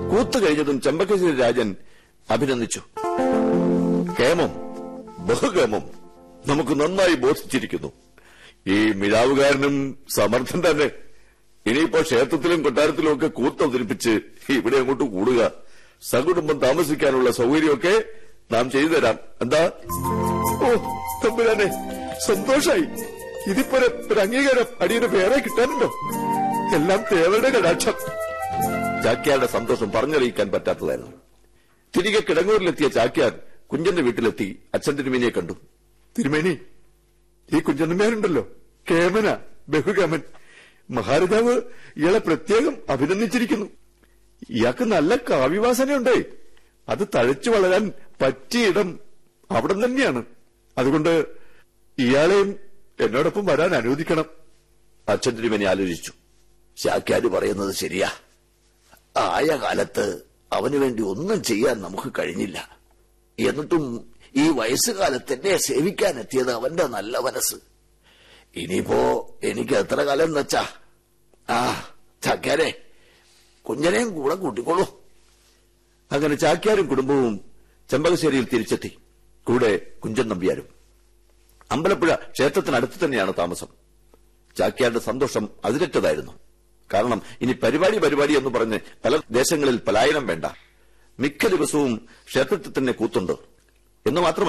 കൂത്തു കഴിഞ്ഞതും ചെമ്പക്കശ്ശേരി രാജൻ അഭിനന്ദിച്ചു കേമം ബഹുകേമം നമുക്ക് നന്നായി ബോധിച്ചിരിക്കുന്നു ഈ മിഴാവുകാരനും സമർത്ഥൻ തന്നെ ഇനിയിപ്പോ ക്ഷേത്രത്തിലും കൊട്ടാരത്തിലും ഒക്കെ കൂത്തവതരിപ്പിച്ച് ഇവിടെ അങ്ങോട്ട് കൂടുക സകുടുംബം താമസിക്കാനുള്ള സൗകര്യമൊക്കെ നാം ചെയ്തു തരാം എന്താ ഓ തമ്പുരാനെ സന്തോഷായി ഇതിപ്പോ ഒരു ഒരു അംഗീകാരം അടിയുടെ വേറെ കിട്ടാനുണ്ടോ എല്ലാം തേവരുടെ കടാക്ഷം ചാക്യാരുടെ സന്തോഷം പറഞ്ഞറിയിക്കാൻ പറ്റാത്തതായിരുന്നു തിരികെ കിടങ്ങൂരിലെത്തിയ ചാക്യാർ കുഞ്ചന്റെ വീട്ടിലെത്തി അച്ഛൻ തിരുമേനിയെ കണ്ടു തിരുമേനി ഈ കുഞ്ചന്നമ്മയാരുണ്ടല്ലോ കേമന ബഹുകേമൻ മഹാരാജാവ് ഇയാളെ പ്രത്യേകം അഭിനന്ദിച്ചിരിക്കുന്നു ഇയാൾക്ക് നല്ല കാവ്യവാസനയുണ്ടേ അത് തഴച്ചു വളരാൻ പറ്റിയ ഇടം അവിടെ തന്നെയാണ് അതുകൊണ്ട് ഇയാളെയും എന്നോടൊപ്പം വരാൻ അനുവദിക്കണം അച്ഛൻ തിരുമേനി ആലോചിച്ചു ശാക്യാര് പറയുന്നത് ശരിയാ ആയ കാലത്ത് അവന് വേണ്ടി ഒന്നും ചെയ്യാൻ നമുക്ക് കഴിഞ്ഞില്ല എന്നിട്ടും ഈ വയസ്സുകാലത്ത് എന്നെ സേവിക്കാനെത്തിയത് അവന്റെ നല്ല മനസ്സ് ഇനിയിപ്പോ എനിക്ക് എത്ര കാലം വെച്ചാ ആ ചാക്യാരെ കുഞ്ഞനെയും കൂടെ കൂട്ടിക്കോളൂ അങ്ങനെ ചാക്യാരും കുടുംബവും ചെമ്പകശ്ശേരിയിൽ തിരിച്ചെത്തി കൂടെ കുഞ്ചൻ നമ്പ്യാരും അമ്പലപ്പുഴ ക്ഷേത്രത്തിനടുത്ത് തന്നെയാണ് താമസം ചാക്യാരുടെ സന്തോഷം അതിരറ്റതായിരുന്നു കാരണം ഇനി പരിപാടി പരിപാടി എന്ന് പറഞ്ഞ് പല ദേശങ്ങളിൽ പലായനം വേണ്ട മിക്ക ദിവസവും ക്ഷേത്രത്തിൽ തന്നെ കൂത്തുണ്ട് എന്ന് മാത്രമല്ല